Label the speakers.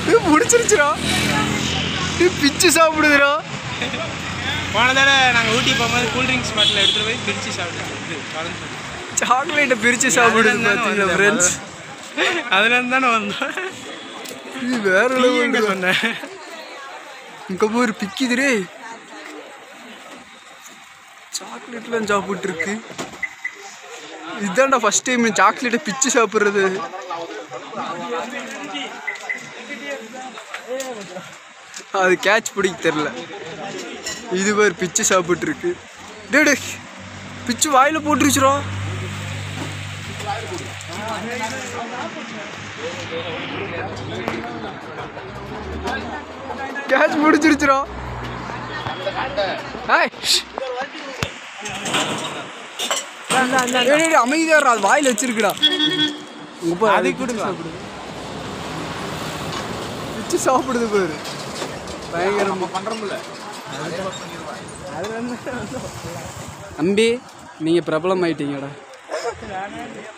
Speaker 1: ஏய், முடிச்சிருச்சுடா ஏய், பிச்சு சாப்பிடுதுடா
Speaker 2: போன தடவை நாங்கள் ஊட்டி போகும்போது கூல் ட்ரிங்க்ஸ் பாட்டில் எடுத்துகிட்டு போய் பிரித்து சாப்பிடுவோம் இது கலந்து
Speaker 1: சாக்லேட்டை பிரிச்சு சாப்பிடுது பார்த்தீங்களா ஃப்ரெண்ட்ஸ்
Speaker 2: அதுலேருந்து தானே வந்தோம்
Speaker 1: இது வேற
Speaker 2: நீ
Speaker 1: level
Speaker 2: எங்கே
Speaker 1: டா.
Speaker 2: சொன்ன
Speaker 1: இங்க போய் ஒரு பிக்குதுரே சாக்லேட்லாம் சாப்பிட்டு இருக்கு இதுதான்டா ஃபர்ஸ்ட் டைம் சாக்லேட்டை பிச்சு சாப்பிட்றது அது கேட்ச் பிடிக்க தெரில இது பேர் பிச்சு சாப்பிட்டு இருக்கு டேய் டேய், பிச்சு வாயில போட்டுருச்சுரோ கேட்ச் முடிச்சிருச்சுரோ ஹாய் அமைதியா இருடா, அது வாயில வச்சிருக்குடா உங்க பாரு
Speaker 2: அது
Speaker 1: அது
Speaker 2: கொடுங்க.
Speaker 1: சாப்பிடுது பிச்சு சாப்பிடுது பாரு பயங்கரமா
Speaker 2: பண்ணுறோம்ல
Speaker 1: தம்பி நீங்க பிரபலம் ஆயிட்டீங்கடா